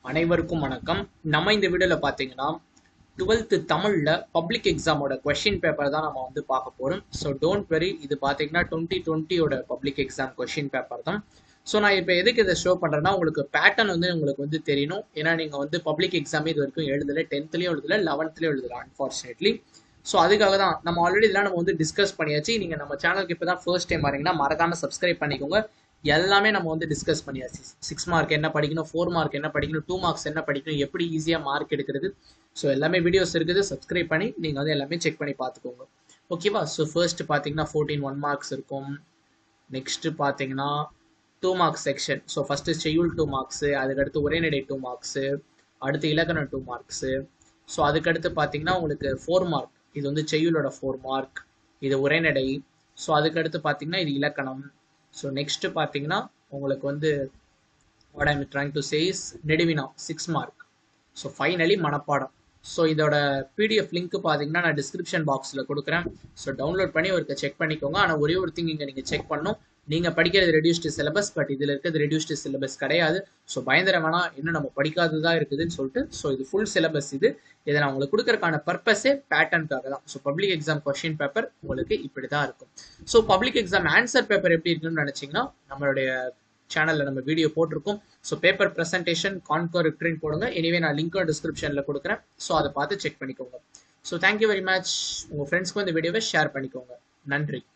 அனைவருக்கும் வணக்கம் நம்ம இந்த வீடியோவில் பார்த்தீங்கன்னா டுவெல்த்து தமிழில் பப்ளிக் எக்ஸாமோட கொஷின் பேப்பர் தான் நம்ம வந்து பார்க்க போகிறோம் ஸோ டோன்ட் வெரி இது பார்த்தீங்கன்னா டுவெண்ட்டி டுவெண்ட்டியோட பப்ளிக் எக்ஸாம் கொஷின் பேப்பர் தான் ஸோ நான் இப்போ எதுக்கு இதை ஷோ பண்ணுறேன்னா உங்களுக்கு பேட்டர்ன் வந்து உங்களுக்கு வந்து தெரியணும் ஏன்னா நீங்கள் வந்து பப்ளிக் எக்ஸாமே இது வரைக்கும் எழுதலை டென்த்லேயும் எழுதலை லெவன்த்லேயும் எழுதலை அன்ஃபார்ச்சுனேட்லி ஸோ அதுக்காக தான் நம்ம ஆல்ரெடி இதெல்லாம் நம்ம வந்து டிஸ்கஸ் பண்ணியாச்சு நீங்கள் நம்ம சேனலுக்கு இப்போ தான் ஃபர்ஸ்ட் டைம் வரீங்கன்னா மறக்காம சப்ஸ்கிரைப் பண்ணிக்கோங்க எல்லாமே நம்ம வந்து டிஸ்கஸ் பண்ணியாச்சு சிக்ஸ் மார்க் என்ன படிக்கணும் ஃபோர் மார்க் என்ன படிக்கணும் டூ மார்க்ஸ் என்ன படிக்கணும் எப்படி ஈஸியாக மார்க் எடுக்கிறது ஸோ எல்லாமே வீடியோஸ் இருக்குது சப்ஸ்கிரைப் பண்ணி நீங்கள் வந்து எல்லாமே செக் பண்ணி பார்த்துக்கோங்க ஓகேவா ஸோ ஃபர்ஸ்ட் பார்த்தீங்கன்னா ஃபோர்டீன் ஒன் மார்க்ஸ் இருக்கும் நெக்ஸ்ட் பார்த்தீங்கன்னா two marks section so first செய்யுள் டூ மார்க்ஸு அதுக்கடுத்து உரைநடை டூ மார்க்ஸு அடுத்து இலக்கணம் டூ மார்க்ஸு ஸோ அதுக்கடுத்து பார்த்தீங்கன்னா உங்களுக்கு ஃபோர் மார்க் இது வந்து செய்யுளோட ஃபோர் மார்க் இது உரைநடை ஸோ அதுக்கடுத்து பார்த்தீங்கன்னா இது இலக்கணம் ஸோ நெக்ஸ்ட் பார்த்தீங்கன்னா உங்களுக்கு வந்து what I'm trying to say நெடுவினா சிக்ஸ் மார்க் ஸோ ஃபைனலி மனப்பாடம் ஸோ இதோட பிடிஎஃப் லிங்க் பார்த்தீங்கன்னா நான் டிஸ்கிரிப்ஷன் பாக்ஸில் கொடுக்குறேன் ஸோ டவுன்லோட் பண்ணி ஒருக்க செக் பண்ணிக்கோங்க ஆனால் ஒரே ஒரு திங் இங்கே நீங்கள் செக் பண்ணணும் நீங்கள் படிக்கிறது ரெடியூஸ்டு சிலபஸ் பட் இதில் இருக்கிறது ரெடியூஸ்டு சிலபஸ் கிடையாது ஸோ பயந்துட வேணாம் இன்னும் நம்ம படிக்காததாக இருக்குதுன்னு சொல்லிட்டு ஸோ இது ஃபுல் சிலபஸ் இது இதை நான் உங்களுக்கு கொடுக்கறக்கான பர்பஸே பேட்டர்னுக்காக தான் so public exam question paper உங்களுக்கு இப்படி தான் இருக்கும் so public exam answer paper எப்படி இருக்குன்னு நினச்சிங்கன்னா நம்மளுடைய சேனலில் நம்ம வீடியோ போட்டிருக்கோம் ஸோ பேப்பர் ப்ரெசன்டேஷன் கான்கோர் ரிட்ரின் போடுங்க எனிவே நான் லிங்க்கும் டிஸ்கிரிப்ஷனில் கொடுக்குறேன் ஸோ அதை பார்த்து செக் பண்ணிக்கோங்க ஸோ தேங்க்யூ வெரி மச் உங்கள் ஃப்ரெண்ட்ஸ்க்கும் இந்த வீடியோவை ஷேர் பண்ணிக்கோங்க நன்றி